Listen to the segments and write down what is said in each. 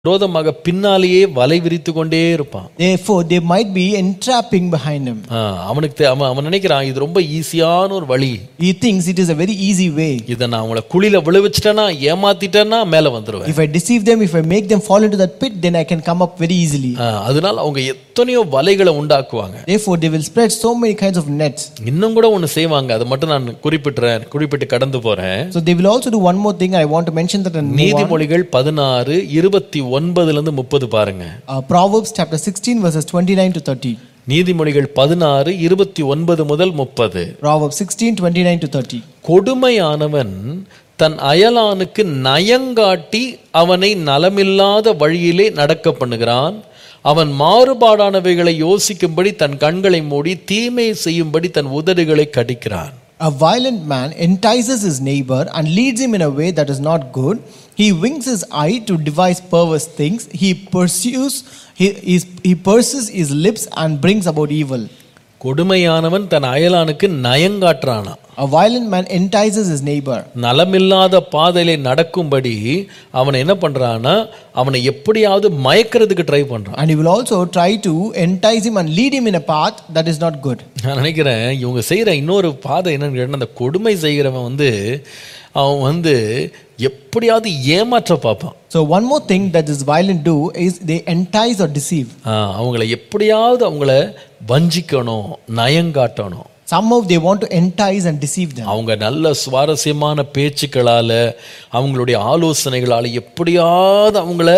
விரோதமாக பின்னாலேயே வலை விரித்து கொண்டே இருப்பான் Therefore, they might be entrapping behind him. ஆ, அவனுக்கு தெ- அவன் அவன் நினைக்கிறான் இது ரொம்ப ஈஸியான ஒரு வழி He thinks it is a very easy way. இதை நான் அவங்கள குழியில விழுவிச்சிட்டேன்னா ஏமாத்திட்டேன்னா மேல வந்துருவேன் If I deceive them, if I make them fall into that pit, then I can come up very easily. ஆ, அதனால அவங்க எத்தனையோ வலைகளை உண்டாக்குவாங்க Therefore, they will spread so many kinds of nets. இன்னும் கூட ஒண்ணு செய்வாங்க அதை மட்டும் நான் குறிப்பிட்டுறேன் குறிப்பிட்டு கடந்து போறேன் So they will also do one more thing. I want to mention that in move on. நீதிமொழிகள் பதினாறு இருபத்தி ஒன்பதுல இருந்து முப்பது பாருங்க Uh, Proverbs chapter 16, verses 29 to 30. நீதிமொழிகள் பதினாறு இருபத்தி ஒன்பது முதல் முப்பது Proverbs 16, 29 to 30. கொடுமையானவன் தன் அயலானுக்கு நயங்காட்டி அவனை நலமில்லாத வழியிலே நடக்க பண்ணுகிறான் அவன் மாறுபாடானவைகளை யோசிக்கும்படி தன் கண்களை மூடி தீமை செய்யும்படி தன் உதடுகளை கடிக்கிறான் A violent man entices his neighbor and leads him in a way that is not good. He winks his eye to devise perverse things. He pursues, he, he, he purses his lips and brings about evil. கொடுமையானவன் than அயலானுக்கு நயங்காட்டுறானா A violent man entices his neighbor. நலமில்லாத பாதையிலே நடக்கும்படி அவனை என்ன பண்றான்னா அவனை எப்படியாவது மயக்கிறதுக்கு try பண்றான் And he will also try to entice him and lead him in a path that is not good. நான் நினைக்கிறேன் இவங்க செய்யற இன்னொரு பாதை என்னன்னு கேட்டா அந்த கொடுமை செய்கிறவன் வந்து அவன் வந்து எப்படியாவது ஏமாற்ற பார்ப்பான் So one more thing that this violent do is they entice or deceive. ஆ, அவங்கள எப்படியாவது அவங்கள வஞ்சிக்கணும் நயங்காட்டணும் Somehow they want to entice and deceive them. அவங்க நல்ல சுவாரஸ்யமான பேச்சுக்களால அவங்களுடைய ஆலோசனைகளால எப்படியாவது அவங்கள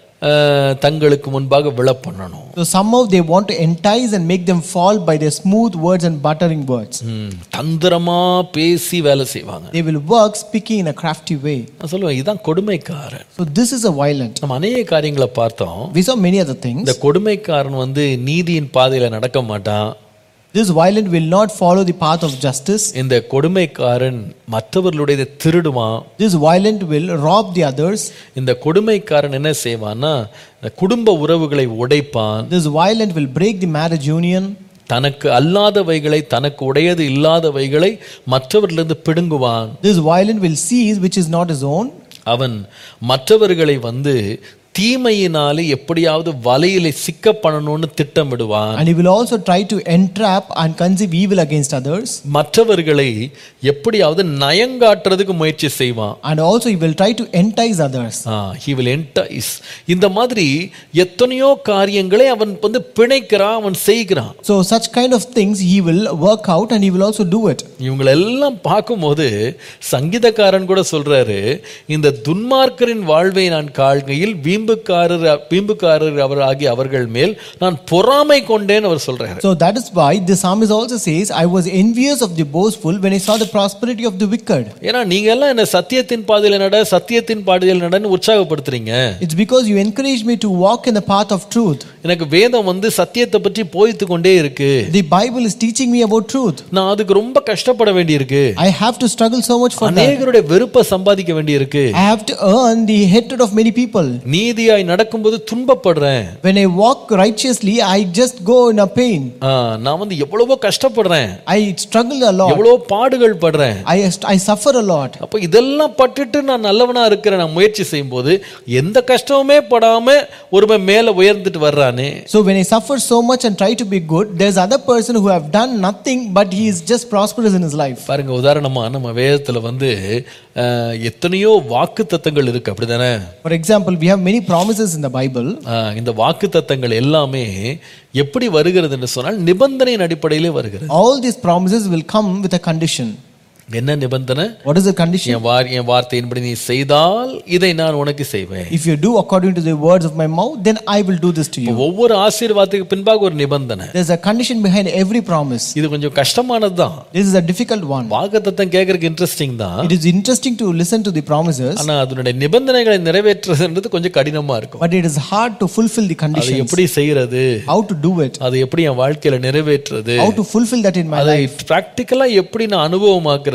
அஹ், தங்களுக்கு முன்பாக விழ பண்ணணும் So somehow they want to entice and make them fall by their smooth words and buttering words. ம், தந்திரமா பேசி வேலை செய்வாங்க They will work speaking in a crafty way. நான் சொல்லுவேன் இதுதான் கொடுமைக்காரன் So this is a violent. நம்ம அநேக காரியங்களை பார்த்தோம் We saw many other things. இந்த கொடுமைக்காரன் வந்து நீதியின் பாதையில நடக்க மாட்டான் This violent will not follow the path of justice. இந்த கொடுமைக்காரன் மற்றவர்களுடைய திருடுவான் This violent will rob the others. இந்த கொடுமைக்காரன் என்ன செய்வான்னா இந்த குடும்ப உறவுகளை உடைப்பான் This violent will break the marriage union. தனக்கு அல்லாதவைகளை தனக்கு உடையது இல்லாதவைகளை மற்றவர்களிருந்து பிடுங்குவான் This violent will seize which is not his own. அவன் மற்றவர்களை வந்து தீமையினாலே எப்படியாவது வலையிலே சிக்க பண்ணணும்னு திட்டமிடுவான் And he will also try to entrap and conceive evil against others. மற்றவர்களை எப்படியாவது நயங்காட்டுறதுக்கு முயற்சி செய்வான் And also he will try to entice others. He will entice இந்த மாதிரி எத்தனையோ காரியங்களை அவன் வந்து பிணைக்கிறான் அவன் செய்கிறான் So such kind of things he will work out and he will also do it. இவங்களெல்லாம் பார்க்கும்போது சங்கீதக்காரன் கூட சொல்றாரு இந்த துன்மார்க்கரின் வாழ்வை நான் காண்கையில் வீம்புக்காரர் வீம்புக்காரர் அவர் ஆகிய அவர்கள் மேல் நான் பொறாமை கொண்டேன் அவர் சொல்றாரு So that is why the psalmist also says, I was envious of the boastful when I saw the prosperity of the wicked. ஏன்னா நீங்க எல்லாம் என்ன சத்தியத்தின் பாதையில நட சத்தியத்தின் பாதையில் நடன்னு உற்சாகப்படுத்துறீங்க It's because you encouraged me to walk in the path of truth. எனக்கு வேதம் வந்து சத்தியத்தை பற்றி போதித்து கொண்டே இருக்கு The Bible is teaching me about truth. நான் அதுக்கு ரொம்ப கஷ்டப்பட வேண்டியிருக்கு I have to struggle so much for that. அநேகருடைய வெறுப்பை சம்பாதிக்க வேண்டியிருக்கு I have to earn the hatred of many people. நீதியாய் நடக்கும்போது துன்பப்படுறேன் When I walk righteously, I just go in a pain. ஆ, நான் வந்து எவ்வளவோ கஷ்டப்படுறேன் I struggle a lot. எவ்வளவோ பாடுகள் படுறேன் I, I suffer a lot. அப்போ இதெல்லாம் பட்டுட்டு நான் நல்லவனா இருக்கிறேன் நான் முயற்சி செய்யும்போது எந்த கஷ்டமுமே படாம ஒருவன் மேல உயர்ந்துட்டு வர்றானே So when I suffer so much and try to be good, there's other person who have done nothing, but he is just prosperous in his life. பாருங்க உதாரணமா நம்ம வேதத்துல வந்து அஹ், எத்தனையோ வாக்கு தத்தங்கள் இருக்கு அப்படிதானே For example, we have many promises in the Bible. அஹ், இந்த வாக்கு தத்தங்கள் எல்லாமே எப்படி வருகிறது என்று சொன்னால் நிபந்தனையின் அடிப்படையிலே வருகிறது All these promises will come with a condition. என்ன நிபந்தனை What is the condition? என் வார் என் வார்த்தையின்படி நீ செய்தால் இதை நான் உனக்கு செய்வேன் If you do according to the words of my mouth, then I will do this to you. ஒவ்வொரு ஆசீர்வாதத்துக்கு பின்பாக ஒரு நிபந்தனை There's a condition behind every promise. இது கொஞ்சம் கஷ்டமானது தான் This is a difficult one. வாக்கு தத்தம் கேட்கறதுக்கு இன்ட்ரெஸ்டிங் தான் It is interesting to listen to the promises, ஆனா அதனுடைய நிபந்தனைகளை நிறைவேற்றுறதுன்றது கொஞ்சம் கடினமா இருக்கும் but it is hard to fulfill the அதை conditions. எப்படி செய்யறது How to do it? அதை எப்படி என் வாழ்க்கையில நிறைவேற்றுறது How to fulfill that in my அதை life? பிராக்டிக்கலா எப்படி நான் அனுபவமாக்குறது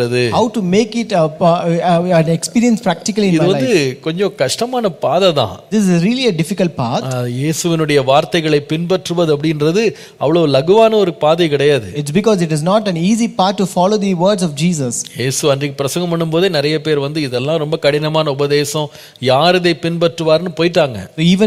பண்றது how to make it a, uh, an experience practically in இது my வந்து life. கொஞ்சம் கஷ்டமான பாதை தான் This is really a difficult path. ஆஹ், இயேசுவினுடைய வார்த்தைகளை பின்பற்றுவது அப்படின்றது அவ்வளவு லகுவான ஒரு பாதை கிடையாது It's because it is not an easy path to follow the words of Jesus. இயேசு அன்றைக்கு பிரசங்கம் பண்ணும்போதே நிறைய பேர் வந்து இதெல்லாம் ரொம்ப கடினமான உபதேசம் யார் இதை பின்பற்றுவார்னு போயிட்டாங்க So even